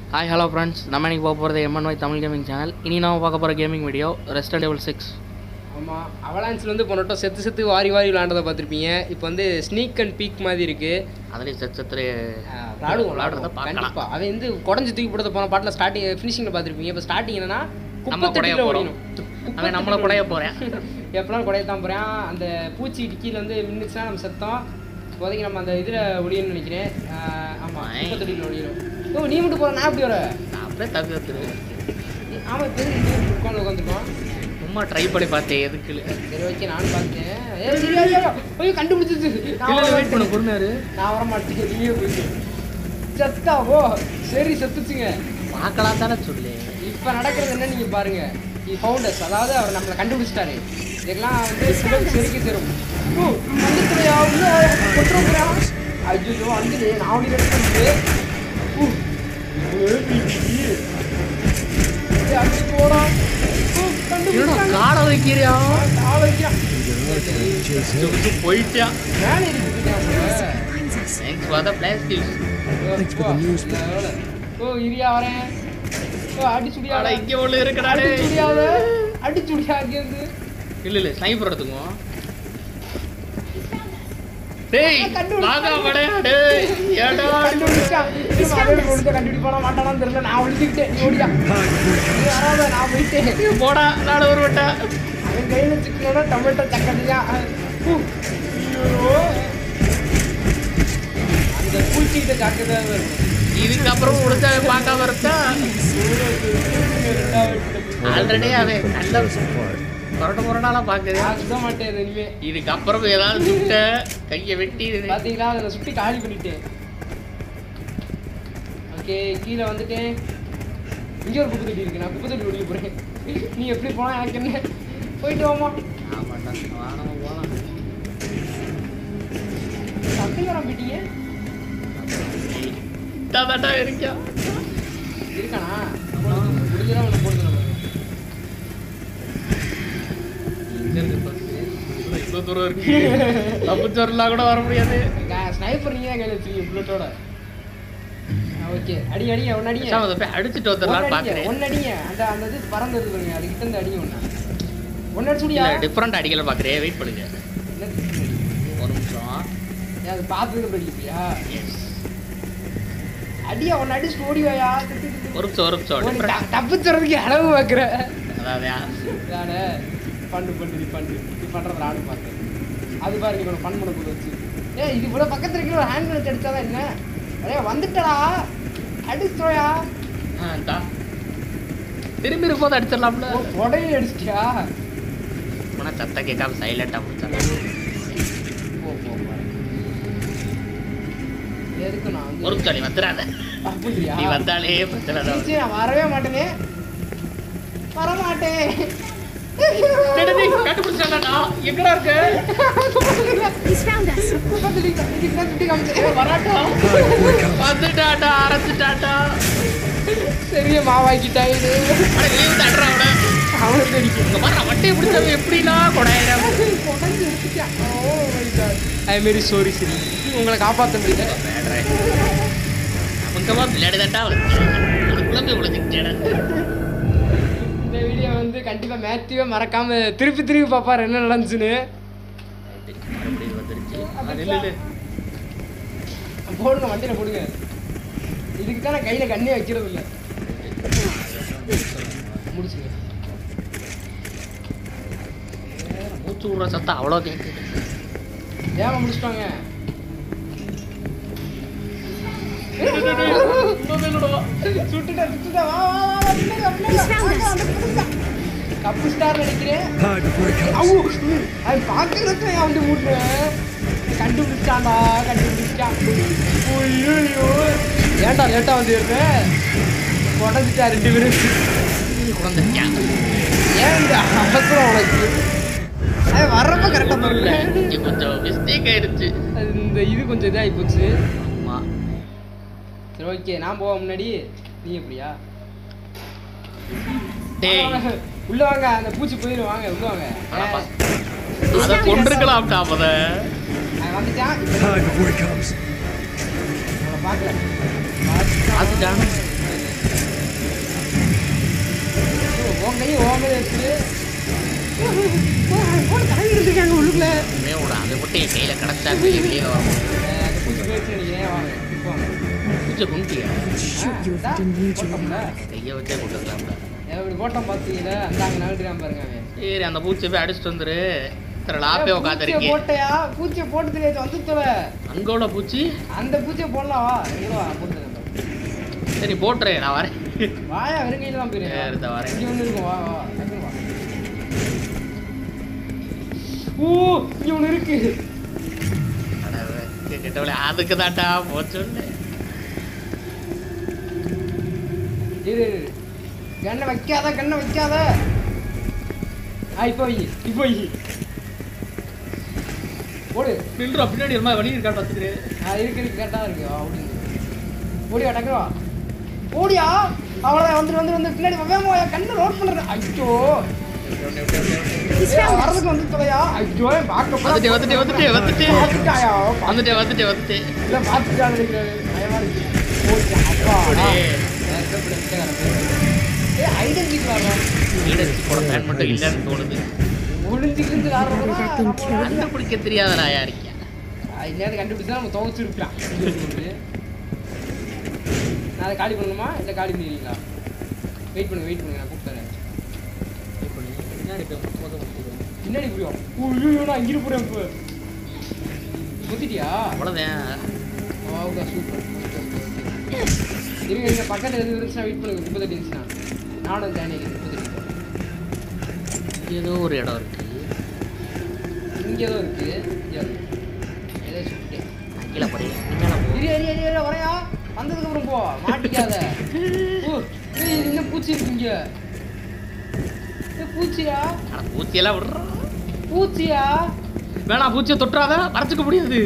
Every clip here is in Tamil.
ஹாய் ஹலோ ஃப்ரெண்ட்ஸ் நம்ம இன்னைக்கு போக போகிறது எம்என்ஒய் தமிழ் கேமிங் சேனல் இனி நம்ம பார்க்க போகிற கேமிங் வீடியோ ரெஸ்டன்ட் டேபிள் சிக்ஸ் ஆமாம் அவலான்ஸில் வந்து போனட்டும் செத்து செத்து வாரி வாரி விளாண்டதை பார்த்துருப்பீங்க இப்போ வந்து ஸ்னீக் அண்ட் பீக் மாதிரி இருக்கு அதுலேயும் செத்து செத்து விளாடுவோம் விளாடுறத விளாடுறத பார்க்கலாம் கண்டிப்பா அவன் வந்து குடஞ்சி தூக்கி போடுறத போன பாட்டில் ஸ்டார்டிங் ஃபினிஷிங்கில் பார்த்துருப்பீங்க இப்போ ஸ்டார்டிங் என்னன்னா நம்ம குடைய குப்பத்தட்டியில் போகிறோம் ஓடிணும் அவன் நம்மளை குடைய போகிறேன் எப்பலாம் குடையத்தான் போகிறேன் அந்த பூச்சி கீழே வந்து மின்னுச்சுன்னா நம்ம செத்தோம் இப்போதைக்கு நம்ம அந்த இதில் ஒடியணும்னு நினைக்கிறேன் ஆமாம் ஆய். குப்பத்தட்டியில் ஒடியணும் ஓ நீ மட்டும் போகிற நான் எப்படி வர நான் அப்படியே தப்பி வந்துருவேன் ஆமாம் இப்போ எதுக்கு உட்காந்து உட்காந்துருக்கோம் சும்மா ட்ரை பண்ணி பார்த்தேன் எதுக்கு இல்லை சரி ஓகே நானும் பார்த்தேன் ஏ சரி ஐயோ ஐயோ கண்டுபிடிச்சிச்சு நான் வர வெயிட் பண்ண மாட்டேன். பொறுமையாரு நான் வர மாட்டேன் நீயே போயிட்டு செத்தா ஓ சரி செத்துச்சுங்க பார்க்கலாம் தானே சொல்லு இப்போ நடக்கிறது என்ன நீங்கள் பாருங்க இ ஃபவுண்டர்ஸ் அதாவது அவர் நம்மளை கண்டுபிடிச்சிட்டாரு இதெல்லாம் வந்து சிலருக்கு செதுக்கி தரும் ஓ வந்துட்டுயா உள்ள கொட்டுறா ஐயோ வந்து நான் அப்படி எடுத்து ஊ அப்படி போடா ஊ, என்னடா கண்டுபிடிச்சிட்டாங்க. காடை வைக்கிறியா ஆள் வைக்கிறான். போயிட்டியா மேலே இருக்குதுங்க thanks for the plastic oh இரியா வரேன் ஓ அடி சுடியா அட இங்கே ஒன்று இருக்கடா அடி சுடியாத அடி சுடியா அங்கேருந்து இல்லை இல்லை ஸ்னைப்பர் எடுத்துக்குவோம் டேய் கண்டுபிடிச்சா. வாங்க படையா டேய் ஏடா கண்டுபிடிச்சான் திரும்ப அவன் கொண்டு கண்டுபிடிப்பானா மாட்டானான்னு தெரியல நான் ஒழிச்சுக்கிட்டேன் நீ ஓடியா நீ வராத நான் போயிட்டேன் போடா நாடு ஒரு வட்டா அவன் கையில சிக்கனோட டொமேட்டோ சக்கரையா ஐயோ அந்த பூச்சிக்கிட்ட ஜாக்கிரதை இருக்கும் இதுக்கப்புறம் முடிச்சா பார்க்காம இருக்கா ஆல்ரெடி அவன் நல்ல புரட்ட புரட்டாலாம் பார்க்குது நான் சுட மாட்டேன் இது இனிமே இதுக்கப்புறம் ஏதாவது சுட்ட கையை வெட்டி பாத்தீங்களா அதை சுட்டி காலி பண்ணிட்டேன் ஓகே கீழே வந்துட்டேன் இங்க ஒரு குப்பை தொட்டி இருக்கு நான் குப்பை தொட்டி ஓடிக்க போறேன் நீ எப்படி போனா எனக்கு என்ன போயிட்டு வாமா ஆமாண்டா வாங்க போகலாம் சந்தை வர போயிட்டீங்க தாத்தா இருக்கா இருக்கானா முடிஞ்சதா ஒன்று போடுது நம்ம இவ்வளோ தூரம் இருக்கு தப்பிச்சோர்லாம் கூட வர முடியாது ஸ்னைப்பர் நீங்க தான் கையில் வச்சிருக்கீங்க புல்லட்டோட ஓகே அடி அடிங்க ஒன்று அடிங்க பேசாம அதை போய் அடிச்சுட்டு வந்துடலாம் பார்க்குறேன் ஒன்று அடிங்க அந்த அந்த இது பறந்தது பாருங்க அதுக்கிட்ட இருந்து அடிங்க ஒன்று ஒன்று அடிச்சுடியா இல்லை டிஃப்ரெண்ட் அடிக்கல பார்க்குறேன் வெயிட் பண்ணுங்க ஒரு நிமிஷம் அது பார்த்துட்டு படிக்கிறியா எஸ் அடியா ஒன்று அடிச்சுட்டு ஓடிவாயா ஒரு நிமிஷம் ஒரு நிமிஷம் டிஃப்ரெண்ட் தப்பிச்சுறதுக்கு அளவு பார்க்குற அதாவது நானே பண்ணு பண்ணு நீ பண்ணு நீ பண்ணுறது நானும் பார்த்தேன் அது பாரு நீ ஒன்று பண்ண கூட வச்சு ஏ இது கூட பக்கத்தில் இருக்கிற ஒரு ஹேண்ட் கிரனேட் அடிச்சாதான் என்ன அடே வந்துட்டடா அடிச்சோயா ஆ தா திரும்பி இருக்கும்போது அடிச்சிடலாம்ல உடனே அடிச்சிட்டியா ஆனால் சத்தம் கேட்காம சைலண்டாக முடிச்சிடலாம் போ போ போ. எதுக்கு நான் வந்து ஒரு நிமிஷம் நீ வந்துடாத அப்படியா நீ வந்தாலே பிரச்சனை தான் சரி, நான் வரவே மாட்டேனே வரமாட்டேன் கண்டுபிடிச்சாடா எங்கடா இருக்க He's found us. வராட்டா வந்துட்டாடா அரைச்சிட்டாடா பெரிய மாவாக்கிட்டாங்க அட வெளியே வந்து அட்றா அவனை அவனுக்கு அடிக்கும் இங்க பாரு வட்டையை பிடிச்சவன் எப்படின்னா கொடையிறான் ஐ வெரி சாரி சரி உங்களை காப்பாற்ற முடியல நமக்கமா விளையாடுதாட்டா அதுக்குள்ளே விழுந்துக்கிட்டேடா இந்த வீடியோ வந்து கண்டிப்பா மேத்யூவே மறக்காம திருப்பி திருப்பி பாப்பாரு என்ன நடந்துச்சுன்னு மறுபடியும் வந்துருச்சு ஆ, நில்லு, நில்லு. போடுங்க வண்டியில போடுங்க இதுக்கு தான் நான் கையில கண்ணே வைக்கிறது இல்ல முடிச்சுங்க மூச்சு விடுற சத்தம் அவ்வளோ கேட்குது ஏமா முடிச்சிட்டாங்க சுட்டுட்டா சுட்டுட்டா வா வா வா வா பின்னாடி வா, பின்னாடி வா. வாங்க, அந்த பக்கம் வா. கப்பு ஸ்டார் நினைக்கிறேன் அவு, அது பார்க்கறதுக்கு நான் வந்து விட்றேன் கண்டுபிடிச்சான்டா கண்டுபிடிச்சான் ஐயோ ஏன்டா லேட்டா வந்து இருந்தேன் உடஞ்சிட்டா ரெண்டு பேரும் குழந்தைக்கான் ஏன்டா அவசரம் உனக்கு அது வர்றப்ப கரெக்டாக வரல இங்க கொஞ்சம் மிஸ்டேக் ஆயிடுச்சு அது இந்த இது கொஞ்சம் இதாகி போச்சு ஆமா சரி ஓகே நான் போவ முன்னாடி நீ எப்படியா டேய் உள்ள வாங்க அந்த பூச்சி போயிடும் வாங்க உள்ள வாங்க ஆமாப்பா. ஏ, அதை கொண்டிருக்கலாம்டா முத அவன் வந்துட்டான் இப்ப Hide before he comes. அவனை பார்க்கல பார்த்துட்டான் ஆயிடுச்சு போட்டு தாங்கி இருக்காங்க உள்ளுக்குள்ள உடனே ஒரு அதை மட்டும் என் கையில் கிடச்சா வெளியே வெளியே வரும் அஹ் அந்த பூச்சி போயிடுச்சு நினைக்கிறேன் வாங்க இப்போ வாங்க. பூச்சை Khuntia Shoot you if ah, you didn't need your போட்டோம்ல. mag. கையை வச்சே கொண்டுக்கலாம்ல எப்படி போட்டோம் பார்த்தீங்களா அந்த அங்கே நகட்டுறான் பாருங்க அவன் சரி அந்த பூச்சை போய் அடிச்சுட்டு வந்துரு இத்தனை லாப்பே பூச்சியை உட்காந்துருக்கேன் போட்டையா பூச்சியை போட்டு தெரியாது வந்து தொலை அங்கே உள்ள பூச்சி அந்த பூச்சியை போடலாம் வா இங்க வா போட்டு சரி போட்டுரு நான் வரேன் வாயா வெறுங்கையில தான் சரி, போயிருக்கேன் இதோ வரேன். இங்க ஒன்று இருக்கும் வா வா டக்குனு வா ஓ இங்க ஒன்று இருக்கு கிட்டவளே அதுக்கு தான்டா போச்சு இரு இரு. கண்ணை வைக்காத கண்ணை வைக்காத ஆ இப்போ வை இப்போ வை ஓடு நின்றா பின்னாடி ஒரு மாதிரி வழி இருக்கா பார்த்துக்கிறேன் ஆ இருக்கு இருக்கு கரெக்டாக இருக்கு ஆ ஓடி ஓடியா டக்குவா ஓடியா அவ்வளோதான் வந்துட்டு வந்து வந்து பின்னாடி வேகமா வா, கண்ணை ரோட் பண்ணுறேன் ஐயோ He's ஏய், found us. வரதுக்கு வந்து தொலையா ஐயோ பார்க்க வந்துட்டே வந்துட்டே வந்துட்டே வந்துட்டே பார்த்துட்டாயா வந்துட்டே வந்துட்டே வந்துட்டே இல்ல பார்த்துட்டான்னு நினைக்கிறேன் பயமா இருக்கு ஓகே அப்பா அப்படியே. ஏ ஐடென்டி வரலாம் ஈடச்சி போட பேன் மட்டும் இல்லைன்னு தோணுது ஒளிஞ்சிக்கிட்டு ஆடுறதா கண்டுபிடிக்க தெரியாத நாயா இருக்கேன் இன்னும் கண்டுபிடிச்சா நம்ம துவைச்சிருக்கலாம் நான் அதை காலி பண்ணணுமா இல்லை காலி பண்ணிடுறீங்களா வெயிட் பண்ணுங்க வெயிட் பண்ணுங்க நான் கூப்பிட்டுறேன் பின்னாடி புரியும் ஐயோ நான் இங்கிட்டு போறேன் இப்போ குத்திட்டியா அவ்வளோதான் ஓகே சூப்பர் இருங்க இருங்க பக்கத்தில் எது இருந்துச்சுன்னா வெயிட் பண்ணுங்க முப்பத்தெட்டு இருந்துச்சுன்னா நானும் தேனி முப்பத்தெட்டு ஏதோ ஒரு இடம் இருக்கு இங்கே ஏதோ இருக்கு இங்க இருக்கு. ஏதோ சுட்டேன் கீழே போறீ மேலே போ இரு இரு இரு இரு வரையா வந்ததுக்கு அப்புறம் போ மாட்டிக்காத ஓ ஏய் இது என்ன பூச்சி இருக்கு இங்க ஏய், பூச்சியா ஆனால் பூச்சியெல்லாம் விடுறோம் பூச்சியா வேணாம் பூச்சியை தொட்டுறாத வரைச்சிக்க முடியாது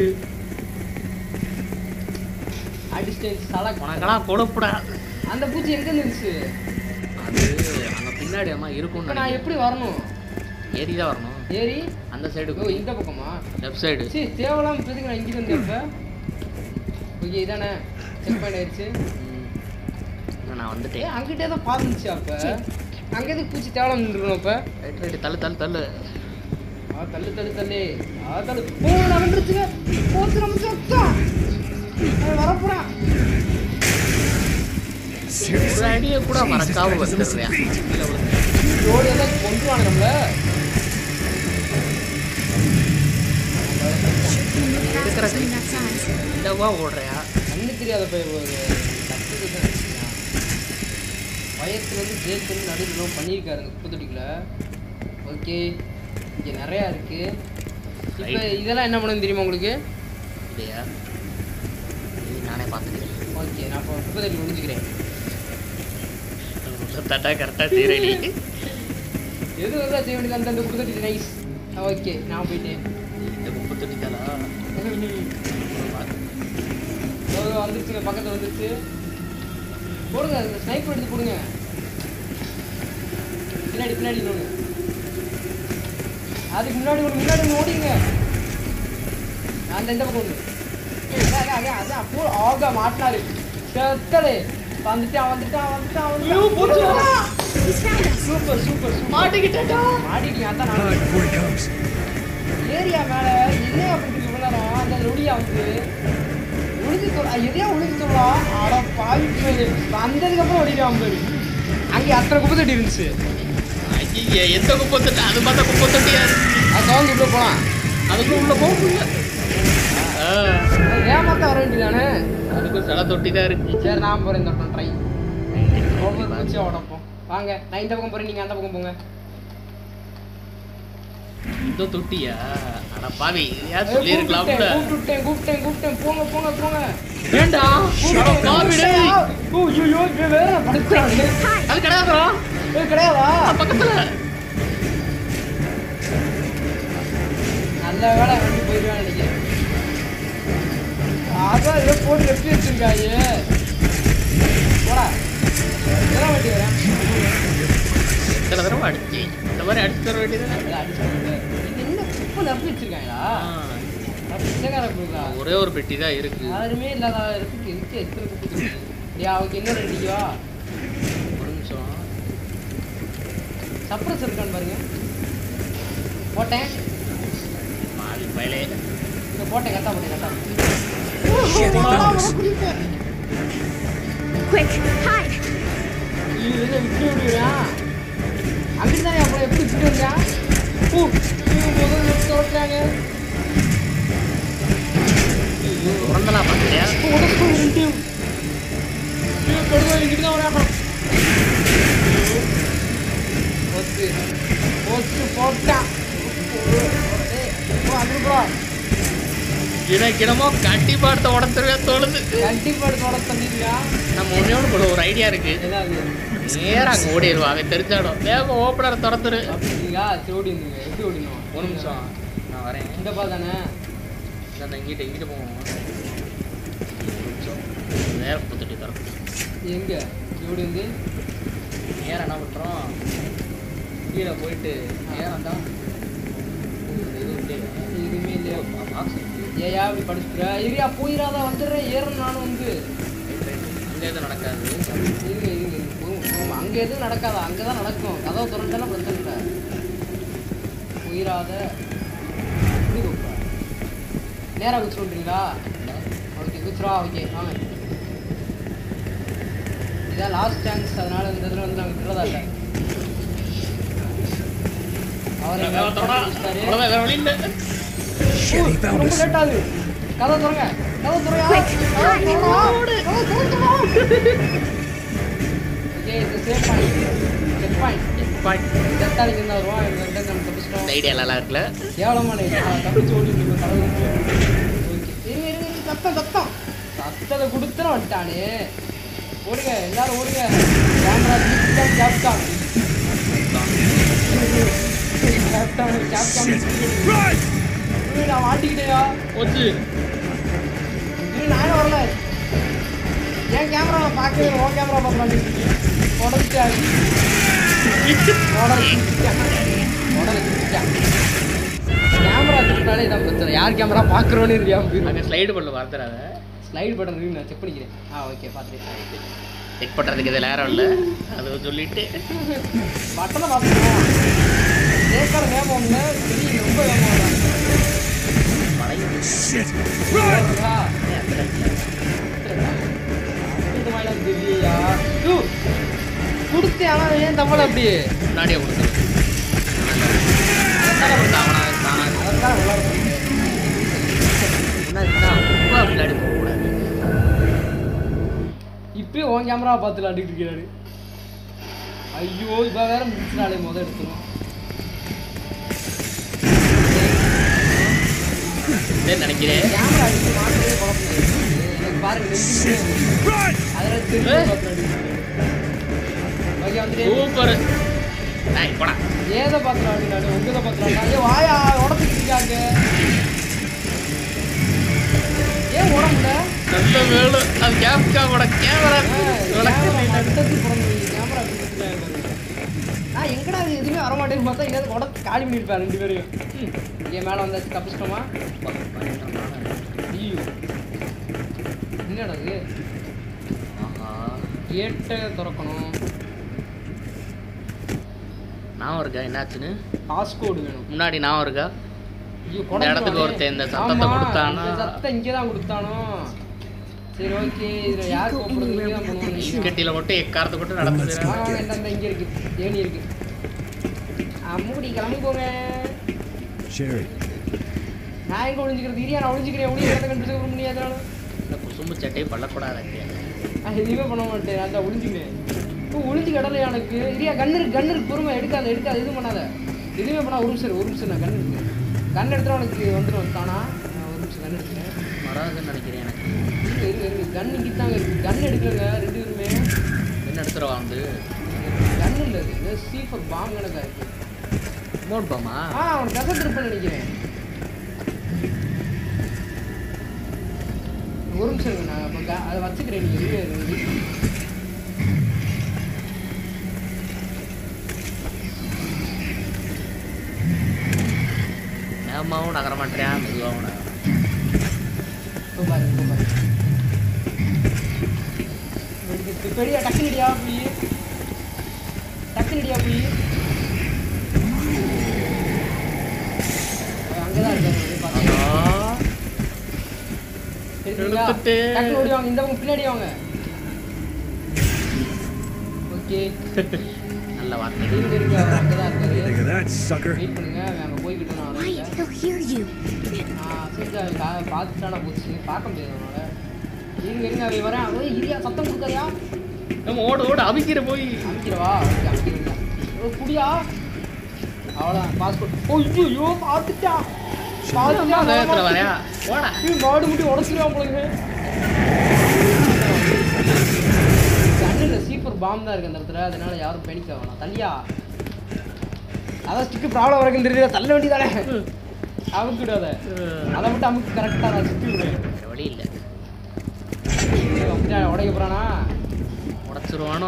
அடிஸ்டேன் சலக் உனக்கெல்லாம் கொடுப்புடா அந்த பூச்சி எங்க இருந்துச்சு அது அங்கே பின்னாடி அம்மா இருக்கும்னு இப்போ நான் நினைக்கிறேன். எப்படி வரணும் ஏறி தான் வரணும் ஏறி அந்த ஓ சைடு இந்த பக்கமா லெஃப்ட் சைடு சரி தேவலாம் இப்போதைக்கு நான் இங்கே வந்து இப்போ ஓகே இதானே செக் பாயிண்ட் ஆயிடுச்சு நான் ஏ வந்துட்டேன் அங்கிட்டே தான் பார்த்துச்சு அப்போ அங்கே எதுக்கு பூச்சி தேவலாம் நின்றுணும் இப்போ ரைட் ரைட் தள்ளு தள்ளு தள்ளு ஆ தள்ளு தள்ளு தள்ளு ஆ தள்ளு ஓ நடந்துருச்சுங்க போத்து நம்ம சத்தம் அவன் வரப்போறான் ஒரு அடியை கூட மறக்காம வந்துடுறேன் கீழே விழுந்து. ஓடி எல்லாம் கொண்டுருவாங்க நம்மள இருக்கிற Faster that size. இல்லவா ஓடுறியா கண்ணு தெரியாத போய் ஒரு கத்துக்கு தான் வச்சுக்கலாம். வயசுல வந்து ஜெயில் பண்ணி நடுவில் பண்ணியிருக்காரு இந்த குப்பத்தொட்டிக்குள்ள ஓகே இங்கே நிறையா இருக்கு இப்போ Right. இதெல்லாம் என்ன பண்ணுன்னு தெரியுமா உங்களுக்கு இல்லையா இது நானே பார்த்துக்கிறேன் ஓகே நான் இப்போ குப்பத்தொட்டி முடிஞ்சுக்கிறேன் தட்டா கரெக்டாக சீரடி எது வந்து செய்ய வேண்டியது அந்த அந்த குப்பத்தொட்டி நைஸ் ஓகே நான் போயிட்டேன் இந்த குப்பை தொட்டிக்காலா இதோ வந்துருச்சுங்க பக்கத்தில் வந்துருச்சு போடுங்க அந்த ஸ்னைப்பர் எடுத்து போடுங்க பின்னாடி பின்னாடி இன்னொன்று அதுக்கு முன்னாடி ஒன்று முன்னாடி ஒன்று ஓடிங்க அந்த இந்த பக்கம் ஒன்று அதான், அதான், அதான், அதான் போ ஆக மாட்டினாரு செத்தலே வந்துட்டான் வந்துட்டான் வந்துட்டான் வந்துட்டான் He's found us. Super super super மாட்டிக்கிட்டா மாட்டிக்கிங்க அதான் நான் ஏரியா மேல என்ன அப்படி இவ்வளோ நேரம் அந்த நொடியா வந்து ஒளிஞ்சு தொ எதையா ஒளிஞ்சு சொல்லலாம் அட பாவி பேரு வந்ததுக்கப்புறம் ஒளிக்காம பாரு அங்கே அத்தனை குப்பை தட்டி இருந்துச்சு ஐயா எந்த குப்பை தொட்டி அது பார்த்தா குப்பை தொட்டியா இருக்கு அது கவுந்து உள்ள போகலாம் அதுக்குள்ள உள்ள போக முடியல ஆ, ஏமாத்த வர வேண்டியதானே அதுக்கும் சில தொட்டி தான் இருக்கு சரி நான் போகிறேன் இந்த வட்டம் ட்ரை ஒவ்வொரு பூச்சியாக உடப்போம் வாங்க நான் இந்த பக்கம் போகிறேன் நீங்கள் அந்த பக்கம் போங்க இந்த தொட்டியா அட பாவி யார் ஏய், சொல்லியிருக்கலாம்ல கூப்பிட்டேன் கூப்பிட்டேன் கூப்பிட்டேன் கூப்பிட்டேன் போங்க போங்க போங்க வேண்டாம் அட பாவி டேய். ஓ ஐயோ இவன் வேற படுத்துறானே அது கிடையாதுடா ஏய் கிடையாதா பக்கத்துல நல்ல வேலை வண்டி போயிடுவான் நினைக்கிறேன் அதான் ஏதோ போட்டு எப்படி வச்சிருக்காங்க போடா எத்தனை வண்டி வரேன் எத்தனை தடவை அடிச்சு இந்த மாதிரி அடிச்சு தர வேண்டியது என்ன குப்பை நிரப்பி வச்சிருக்காங்களா பிச்சைக்கார குழுக்கா ஒரே ஒரு பெட்டி தான் இருக்கு யாருமே இல்லாத இடத்துக்கு எதுக்கு எத்தனை குப்பை இருக்கு ஏ அவங்க இன்னொரு அடிக்கவா ஒரு நிமிஷம் சப்ரஸ் இருக்கான்னு பாருங்க போட்டேன் பாதி பயலே இந்த போட்டேன் கரெக்டாக போட்டேன் கரெக்டாக Quick, hide! இது என்ன விட்டு விடுவியா அங்கிட்டு தானே அப்புறம் எப்படி விட்டு வந்தா ஓ ஐயோ, முதல்ல எடுத்து ஓட்டுறாங்க உறந்தலாம் பார்க்கலையா உடச்சு உருண்டு ஐயோ கடுவா இங்கிட்டு தான் வராங்க ஒத்து ஒத்து போட்டான் ஓ அங்கிட்டு போடா கிணக்கிடமோ கட்டி பார்த்த உடத்துருவே தோணுது கண்டிப்பாக எடுத்து உடச்சு தந்திருக்கா நம்ம ஒன்னே ஒன்று கூட ஒரு ஐடியா இருக்கு ஏதாவது நேரா அங்கே ஓடிடுவோம் அவன் தெரிஞ்சாடும் வேகம் ஓப்பனர் திறத்துரு அப்படிங்களா சரி ஓடி இருந்துங்க எப்படி ஓடினோம் ஒரு நிமிஷம் நான் வரேன் இந்த பா தானே இந்த இங்கிட்ட இங்கிட்ட போவோம் ஒரு நிமிஷம் நேரா புத்துட்டு தரோம் எங்க இப்படி வந்து நேரம் என்ன பண்ணுறோம் கீழே போயிட்டு நேரம் தான் இது இல்லையே எதுவுமே இல்லையா பாக்ஸ் இருக்கு ஏயா இப்படி படிச்சுக்கிற ஏரியா போயிடாத வந்துடுறேன் ஏறணும் நானும் வந்து அங்கே எதுவும் நடக்காது இருங்க இருங்க இருங்க. போகும், போகும். அங்க எதுவும் நடக்காதா அங்கே தான் நடக்கும் கதவை திறந்தாலும் பிரச்சனை இல்லை போயிடாத இப்படி கூப்பிடா நேராக குச்சி விட்றீங்களா ஓகே குச்சிரா ஓகே வாங்க இதான் லாஸ்ட் சான்ஸ் அதனால இந்த இதில் வந்து நாங்கள் விட்டுறதா இல்லை அவர் எங்க பிடிச்சிட்டாரு. அவ்வளோதான் வேற வழி இல்லை Shit, he found ரொம்ப us. லேட் ஆகுது கதை திறங்க கதை திறங்க Quick, hide! ஓகே இது சேஃப் பாயிண்ட் செக் பாயிண்ட் செத்தாலிக்கு இருந்தா வருவான் இவங்க வந்து நம்ம தப்பிச்சிட்டோம் இந்த ஐடியா நல்லா இருக்குல்ல கேவலமான இது. நான் தப்பிச்சு ஓடி இருக்கோம் கடவுள் ஓகே இருங்க இருங்க இருங்க சத்தம் சத்தம் சத்தத்தை கொடுத்துட வந்துட்டானே ஓடுங்க எல்லாரும் ஓடுங்க camera captain captain captain captain Run! நான் மாட்டிக்கிட்டேயா போச்சு இது நானே வரல என் கேமராவை பார்க்கவே இல்லை, உன் கேமரா பார்க்கலாம் உடச்சிட்டாரு கேமரா திருட்டாலே இதான் பிரச்சனை யார் கேமரா பார்க்குறோன்னு இல்லையா அங்கே ஸ்லைடு பண்ணல மறந்துடாத ஸ்லைட் பட்டன் இருக்கு நான் செக் பண்ணிக்கிறேன் ஆ ஓகே பார்த்துட்டேன் செக் பண்ணுறதுக்கு இது நேரம் இல்லை அது சொல்லிட்டு பட்டனை பார்த்துக்கணும் சேஃபான வேகம் ஒன்று பெரிய ரொம்ப வேகம் மழை Shit! Run! தெரியலையா கொடுத்தேன் ஆனால் ஏன் தமிழ் அப்படி முன்னாடியே கொடுத்துரு அவனா தானா அதான் நல்லா இருக்கும் முன்னாடி தான் ரொம்ப முன்னாடி போகக்கூடாது இப்பயும் உன் கேமரா பார்த்து விளாண்டுட்டு இருக்கிறாரு ஐயோ இப்போ வேற முடிச்சினாலே முத எடுத்துரும் சரி நினைக்கிறேன் கேமரா அடிச்சு மாட்டவே குழப்பம் இல்லை. எனக்கு பாருங்க நெஞ்சுக்கிட்டே Run! அதில் தெரிஞ்சு ஏய். பார்த்து ஓகே வந்துட்டு சூப்பர் நான் போடா ஏதை பார்த்து விளாண்டு உங்கதை பார்த்து விளாண்டா ஏ வாயா உடச்சிட்டு இருக்காங்க ஏன் உடம்புல நல்ல வேலை அது கேப்காவோட கேமரா நான் எங்கடா அது எதுவுமே வரமாட்டேன்னு பார்த்தா எங்கேயாவது உடச்சு காலி பண்ணியிருப்பேன் ரெண்டு பேரையும் ம். இங்கே மேலே வந்தாச்சு தப்பிச்சிட்டோமா ஐயோ என்னடா இது கேட்டை திறக்கணும் நான் இருக்கா என்னாச்சுன்னு பாஸ்கோடு வேணும் முன்னாடி நான் இருக்கா ஐயோ, இந்த இடத்துக்கு குடஞ்சிருவானே. ஒருத்தன் இந்த சத்தத்தை ஆமா, கொடுத்தானா? இந்த சத்தம் இங்கே தான் கொடுத்தானோ சரி ஓகே இதில் யார் கூப்பிடுறது இங்கே தான் பண்ணுவோம் கட்டியில மட்டும் எக்காரத்தை மட்டும் நடத்துது வாங்க, வாங்க, இந்த- இந்த இங்க இருக்கு ஏணி இருக்கு அம்முடி கிளம்பி போங்க Sherry, நான் எங்க ஒளிஞ்சுக்கிறது இரியா நான் ஒளிஞ்சுக்கிறேன் ஒளி இடத்த கண்டுபிடிக்க முடியாது இந்த குசும்பு சட்டையை பண்ணக்கூடாது நான் எதுவுமே பண்ண மாட்டேன் நான் தான் ஒளிஞ்சுக்கிறேன் இப்போ ஒளிஞ்சு கடலை எனக்கு இரியா கண்ணு இருக்கு கண்ணு இருக்கு பொறுமை எடுக்காத எடுக்காத எதுவும் பண்ணாத எதுவுமே பண்ணா ஒரு நிமிஷம் இரு, ஒரு நிமிஷம் நான் கண்ணு இருக்கு கண் எடுத்துட்டு உனக்கு வந்துடும் தானா நான் ஒரு நிமிஷம் கண் எடுக்கிறேன் வராதுன்னு நினைக்கிறேன் எனக்கு இருக்கு இருக்கு இருக்கு கண் இங்கே தாங்க இருக்கு கண் எடுக்கலங்க ரெண்டு பேருமே என்ன எடுத்துருவா வந்து கண் இல்லை இது சி ஃபார் பாம் கணக்கா இருக்கு மோட் பாமா ஆ அவன் கசத்து இருப்பேன்னு நினைக்கிறேன் ஒரு நிமிஷம் இருங்க, நான் அப்ப க- அதை வச்சுக்கிறேன் நீங்க இருங்க, இருங்க. நேமாவும் நகர மாட்டேன் மெதுவாகவும் நகர இப்போ பாரு இப்போ பாரு வெடிக்குது. பெரிய டக்குனு இடியா போய் டக்குனு இடியா போய் இருக்காரு அவரு, பாத்தீங்களா? ஆஹா. தெரியுதுங்களா? எடுத்துட்டு. டக்குனு ஓடி வாங்க இந்த பக்கம் பின்னாடி வாங்க ஓகே நல்ல வார்த்தை இருங்க இருங்க அவர் அங்கதான் Think இருக்காரு of that, sucker. வெயிட் பண்ணுங்க அவன் அங்க போய்கிட்டு நான் Quiet, வரேன். he'll hear you. ஆ, சரி அவன் கா- பார்த்துட்டானா போச்சு பார்க்க முடியாது அவனால இருங்க இருங்க அவன் வரேன் அவன் இரியா சத்தம் கொடுக்கறியா நம்ம ஓட ஓட அவிக்கிற போய் அமைக்கிறவா ஓகே அமைக்கிறீங்களா ஓ குடியா அவ்வளோதான் பாஸ்போர்ட் ஓ ஐயோ பார்த்துட்டா பார்த்துட்டா வேகத்துல வரையா ஓடா ஐயோ, மாடு முட்டி உடச்சிருவான் போலங்க கண்ணில் சீப்பர் பாம் தான் இருக்கு அந்த இடத்துல அதனால யாரும் பேனிக்க வேணாம் தள்ளியா அதான் ஸ்டிக்கு ப்ராப்ளம் வரைக்கும் தெரியல தள்ள வேண்டியதானே அமுக்கு விடாத அதை மட்டும் அமுக்கு கரெக்டாக நான் சுற்றி விடு வேற வழி இல்லை ஐயோ, அப்படியா உடைக்க போறானா உடச்சிருவானோ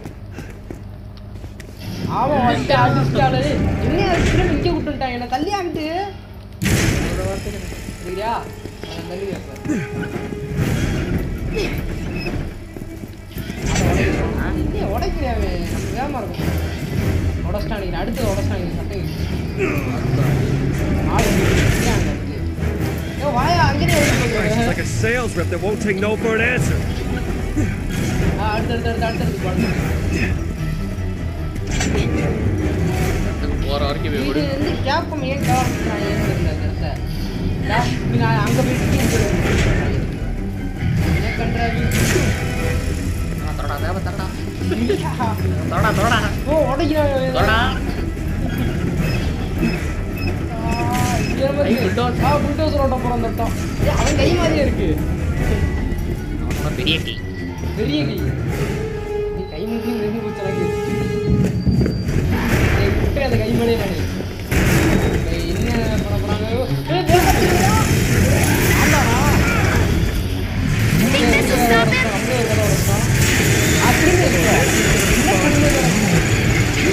ஆமா வந்துட்டு அடிச்சிட்டாளு என்ன திரும்ப இங்கே விட்டுட்டான் என்ன தள்ளி ஆகிட்டு சரியா நான் தள்ளி வைப்பேன் இல்லையே உடைக்கிறேன் அவன் நம்ம வேகமா இருக்கும் உடச்சிட்டான் நீங்க அடுத்து உடச்சிட்டான் நீங்க சட்டை ஆளு ஏன் அங்க இருக்கு ஏ வாயா அங்கேயே It's like a sales rep that won't take no for an answer. அடுத்து அடுத்து அடுத்து அடுத்து அடுத்து போற வரைக்கும் போய் இது விடு வந்து கேப்பம் ஏன் கவர்மெண்ட் ஏன் தெரியல அந்த இடத்த கேப் நான் அங்க போயிட்டு கீழே போயிருவேன். ஏன் கண்டாவி ஆ, தொடடா தேவை தரடா தொடடா தொடடா ஓ உடைக்கிறான் தொடடா கை bulldozer. ஆ புல்டோசர் ஓட்ட போறான் அந்த இடத்தம் ஏய், அவன் கை மாதிரியே இருக்கு அவன் பெரிய டீ பெரிய கை நீ கை நீட்டி நின்று போச்சு எனக்கு ஏய், விட்டுரு அந்த கை மேலே நானு ஏய், என்ன பண்ண போறாங்க ஏய், பேசாதீங்கடா. ஆமாடா. அப்படியே ஒரு தடவை உடைச்சான், அப்படியே ஒரு தடவை உடைச்சான். ஆ, திரும்ப இருக்கா? என்ன பண்ணுது?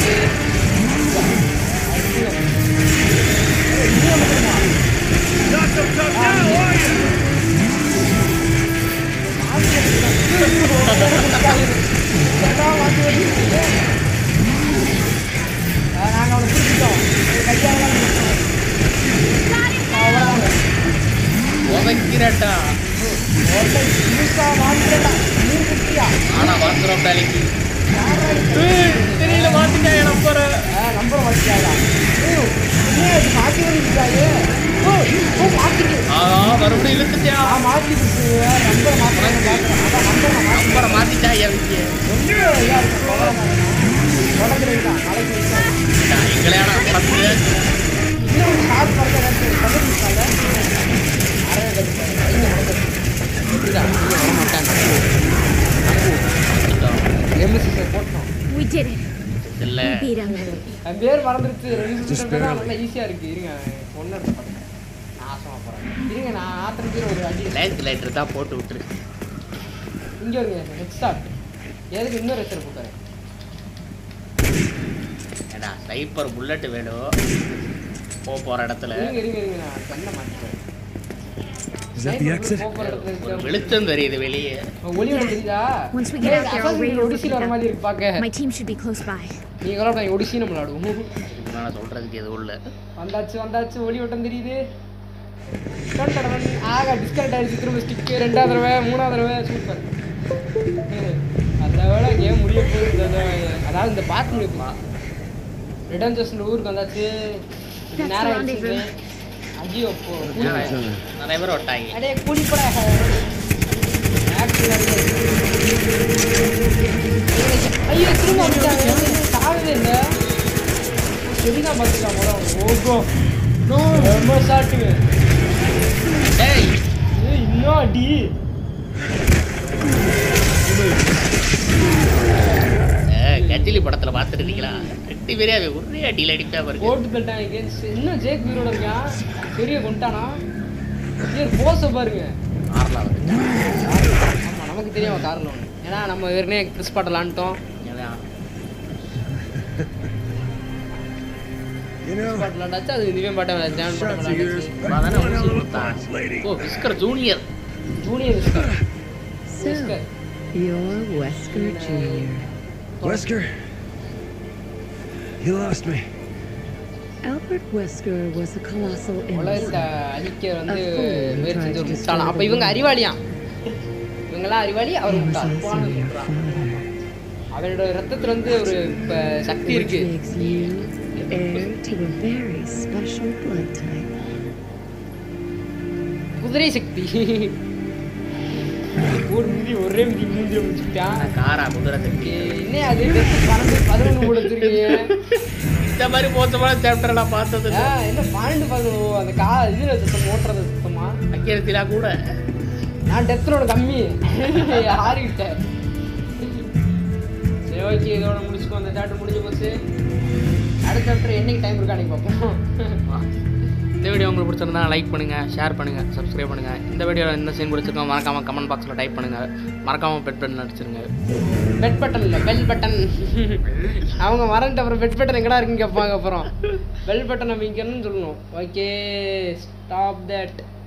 Not so tough now, are you? நாங்கள் அவனை பிடிச்சிட்டோம் கையாலாம் அவன் உதைக்கிறட்டா ஒருத்தன் புதுசா வாங்கிட்டா நீர் குட்டியா ஆனா வந்துடும் வேலைக்கு தெரியல மாத்திட்டா நம்பர நம்பர் மாட்டிக்காதா மாற்றி வந்துட்டாரு ஓ ஓ மாற்றிட்டு ஆஹா மறுபடியும் இழுத்துட்டியா ஆ மாற்றி நம்பர் மாற்றுறாங்க பார்க்குறேன் அதான் நம்பர் நான் மாற்றி நம்பரை மாத்திட்டா எனக்கு ரொம்ப இதாக இருக்கும் உடம்புல நாளைக்கு வைக்கலாம் எங்களையான பத்து இன்னும் ஒரு ஷார்ட் பார்க்க ஏதாச்சும் கண்டுபிடிச்சாங்க அரை கட்டுப்பாங்க கையில் உடம்பு எப்படிதான் நீங்கள் வர மாட்டாங்க எம்எஸ்சி சார் போட்டோம் We did it. இல்ல We beat him. என் பேர் மறந்துருச்சு ரெண்டு Just நிமிஷம் தான் barely. நல்லா ஈஸியாக இருக்குது இருங்க ஒன்று எடுத்து பாருங்க நாசமாக போகிறேன் இருங்க நான் ஆத்திரம் பேர் ஒரு அடி லைட் லைட்டர் தான் போட்டு விட்டுரு இங்கே வருங்க ஹெட் ஸ்டார்ட் எதுக்கு இன்னொரு ஹெச்சர் போட்டுறேன் ஏடா ஸ்னைப்பர் புல்லட் வேணும் போக போற இடத்துல இருங்க இருங்க இருங்க நான் கண்ணை மாற்றிக்கிறேன் Is that the exit? போகிற இடத்துல ஒரு இருக்கு. வெளிச்சம் தெரியுது வெளியே ஒளி ஒளி தெரியுதா Once we get out there, I'll radio for ஒடிசியில் வர மாதிரி இருக்கு பார்க்க My team should be close by. நீங்களும் நான் ஒடிசி நம்ம விளாடுவோம் இதுக்கு மேல சொல்றதுக்கு எதுவும் இல்ல வந்தாச்சு வந்தாச்சு ஒளி ஓட்டம் தெரியுது டன் டன் டன். ஆகா டிஸ்கனெக்ட் ஆயிடுச்சு திரும்ப ஸ்டிக்கு ரெண்டாவது தடவை மூணாவது தடவை சூப்பர் அதை விட கேம் முடிய போகுது இந்த தடவை. அதாவது இந்த பார்ட் முடிய போகுது ரிட்டர்ன் ஜஸ்ட் ஊருக்கு வந்தாச்சு இது That's நேரம் the ஆயிடுச்சு rendezvous. ஐயோ போ நிறைய பேர் ஒட்டாங்க அடே குடிப்பட ஐயோ திரும்ப வந்துட்டாங்க சாகவே இல்லை சரிதான் பார்த்துக்கலாம் போல ஓகோ ரொம்ப சாட்டுங்க டேய் ஏய், இன்னும் அடி ஏய், கஜிலி படத்துல பார்த்துருக்கீங்களா ரெண்டு பேரே அவன் ஒரே அடியில் அடிப்பா பாருங்க போட்டு தட்டாங்க against. இன்னும் ஜேக் உயிரோட இருக்கான் பெரிய கொண்டானா ஏய் போஸ பாருங்க ஆறலாம் வந்துட்டான் ஆமா நமக்கு தெரியும் அவன் காரில் ஒன்று ஏன்னா நம்ம ஏற்கனவே கிறிஸ் பாட்டை விளாண்டுட்டோம் அதான். You know, பாட்டு விளாண்டாச்சு அது திவ்யம் பாட்டை விளாண்டாச்சு shots of yours. அதானே One ஊசி hell of a கொடுத்தான். punch, lady. ஓ Wesker junior junior Wesker So, Wesker you're Wesker Jr. Wesker, you lost me. Albert Wesker was a colossal உலகத்தை imbecile. அழிக்க வந்து A fool முயற்சி செஞ்ச ஒரு tried to முட்டாளாம் அப்போ destroy இவங்க the அறிவாளியாம் இவங்கெல்லாம் அறிவாளி அவர் He was முட்டாள் also போன your முட்டாள். father. அவரோட ரத்தத்துல வந்து ஒரு இப்ப சக்தி Which இருக்கு makes you heir to a very special blood type. குதிரை சக்தி ஒரு மிதி ஒரே மிதி மூஞ்சில முடிச்சுட்டான் காரா குதிரை தட்டி என்ன அது வெறும் பன்னெண்டு பதினொன்று கூட வச்சிருக்கீங்க இந்த மாதிரி மோசமான சாப்டர் நான் பார்த்தது ஆ, என்ன பன்னெண்டு பதினொன்று அந்த கா இதுல சுத்தம் ஓட்டுறது சுத்தமா அக்கிரத்திலா கூட நான் டெத்தனோட கம்மி ஆறிக்கிட்ட சரி ஓகே இதோட முடிச்சுக்கோ அந்த சாப்டர் முடிஞ்சு போச்சு அடுத்த சாப்டர் என்னைக்கு டைம் இருக்கா அன்னைக்கு பார்ப்போம் இந்த வீடியோ உங்களுக்கு பிடிச்சிருந்தா லைக் பண்ணுங்க ஷேர் பண்ணுங்க சப்ஸ்கிரைப் பண்ணுங்க இந்த வீடியோவில் என்ன சீன் பிடிச்சிருக்கோம் மறக்காம கமெண்ட் பாக்ஸில் டைப் பண்ணுங்க மறக்காம பெட் பெட் அடிச்சிருங்க பெட் பட்டன் இல்லை பெல் பட்டன் அவங்க வரன்ட்டு அப்புறம் பெட் பட்டன் எங்கடா இருக்குன்னு கேட்பாங்க அப்புறம் பெல் பட்டன் அமைக்கணும்னு சொல்லணும் ஓகே ஸ்டாப் தட்